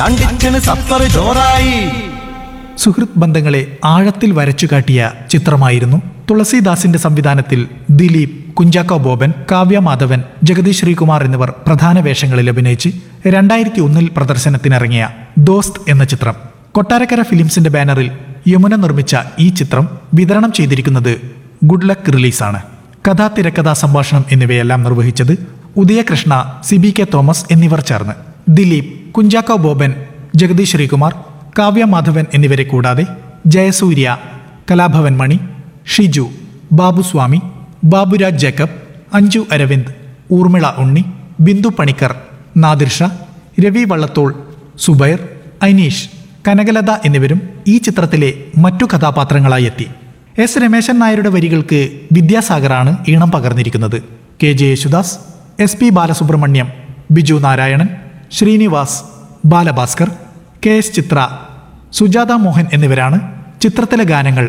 രണ്ടിച്ചന് സഫർ ജോറായി സുഹൃത്ത് ബന്ധങ്ങളെ ആഴത്തിൽ വരച്ചു കാട്ടിയ ചിത്രമായിരുന്നു തുളസീദാസിന്റെ സംവിധാനത്തിൽ ദിലീപ് കുഞ്ചാക്കോ ബോബൻ കാവ്യ മാധവൻ ജഗദീഷ് ശ്രീകുമാർ എന്നിവർ പ്രധാന വേഷങ്ങളിൽ അഭിനയിച്ച് രണ്ടായിരത്തി ഒന്നിൽ പ്രദർശനത്തിനിറങ്ങിയ ദോസ്ത് എന്ന ചിത്രം കൊട്ടാരക്കര ഫിലിംസിന്റെ ബാനറിൽ യമുന നിർമ്മിച്ച ഈ ചിത്രം വിതരണം ചെയ്തിരിക്കുന്നത് ഗുഡ് ലക്ക് റിലീസാണ് കഥാ തിരക്കഥാ സംഭാഷണം എന്നിവയെല്ലാം നിർവഹിച്ചത് ഉദയകൃഷ്ണ സിബി കെ തോമസ് എന്നിവർ ചേർന്ന് ദിലീപ് കുഞ്ചാക്കോ ബോബൻ ജഗദീഷ് ശ്രീകുമാർ കാവ്യ മാധവൻ എന്നിവരെ കൂടാതെ ജയസൂര്യ കലാഭവൻ മണി ഷിജു ബാബുസ്വാമി ബാബുരാജ് ജേക്കബ് അഞ്ജു അരവിന്ദ് ഊർമിള ഉണ്ണി ബിന്ദു പണിക്കർ നാദിർഷ രവി വള്ളത്തോൾ സുബൈർ അനീഷ് കനകലത എന്നിവരും ഈ ചിത്രത്തിലെ മറ്റു കഥാപാത്രങ്ങളായി എത്തി എസ് രമേശൻ നായരുടെ വരികൾക്ക് വിദ്യാസാഗറാണ് ഈണം പകർന്നിരിക്കുന്നത് K J Yesudas S P Balasubrahmanyam Biju Narayanan Srinivas Balabhaskar K S Chithra Sujatha Mohan എന്നിവരാണ് ചിത്രത്തിലെ ഗാനങ്ങൾ